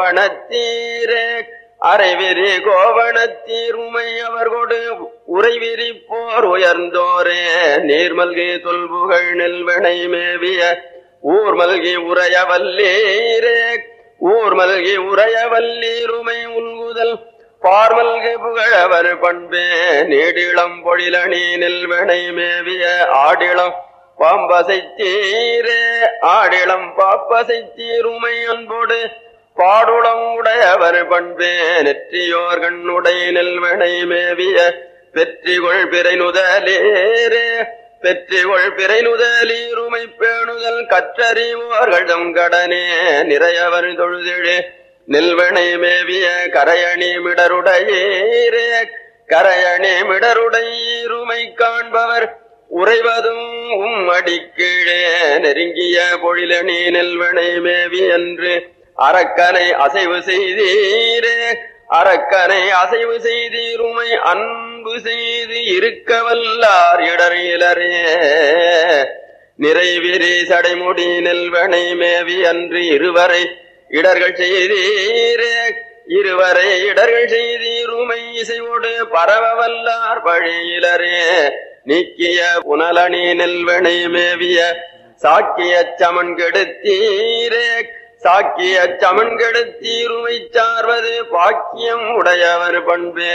கோவணத்தீரே அரைவிரி கோவணத்தீர் உமை அவர் கொடு உறைவிரி போர் உயர்ந்தோரே நீர்மல்கி தொல்புகழ் நெல்வினை மேவிய ஊர் மல்கி உரைய வல்லீரே ஊர் மல்கி உரைய வல்லீருமை உள்குதல் பார்மல்கி புகழவர் பண்பே நீடிளம் பொழிலணி நெல்வினை மேவிய ஆடிளம் பாம்பசை தீரே ஆடிளம் பாப்பசை தீருமை அன்போடு பாடுளம் உடையவர் பண்பே நெற்றியோர் கண்ணுடை நெல்வினை மேவிய வெற்றிகொள் பிறை நுதலேரே பெற்றிகொள் பிறை நுதலீருமை பேணுதல் கற்றறிவோர்கள் தம் கடனே நிறையவர் தொழுதிழே நெல்வினை மேவிய கரையணி மிடருடையீரே கரையணி மிடருடையீருமை காண்பவர் உறைவதும் உம் அடிக்கீழே நெருங்கிய பொழிலணி நெல்வினை மேவி என்று அரக்கனை அசைவு செய்தீரே அரக்கனை அசைவு செய்தீருமை அன்பு செய்து இருக்க வல்லார் இடரிலரே நிறைவிரி சடைமுடி நெல்வனை மேவி அன்று இருவரை இடர்கள் செய்தீரே இருவரை இடர்கள் செய்தீருமை இசையோடு பரவ வல்லார் பழியிலரே நீக்கிய புனலணி நெல்வனை மேவிய சாக்கிய சமன் கெடுத்தீரே சாக்கிய சமன் கெடுத்தீருமை சார்வது பாக்கியம் உடையவர் பண்பே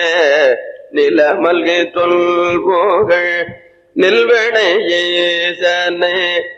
நிலமல்கு தொல் போகள் நெல்வனையே சனை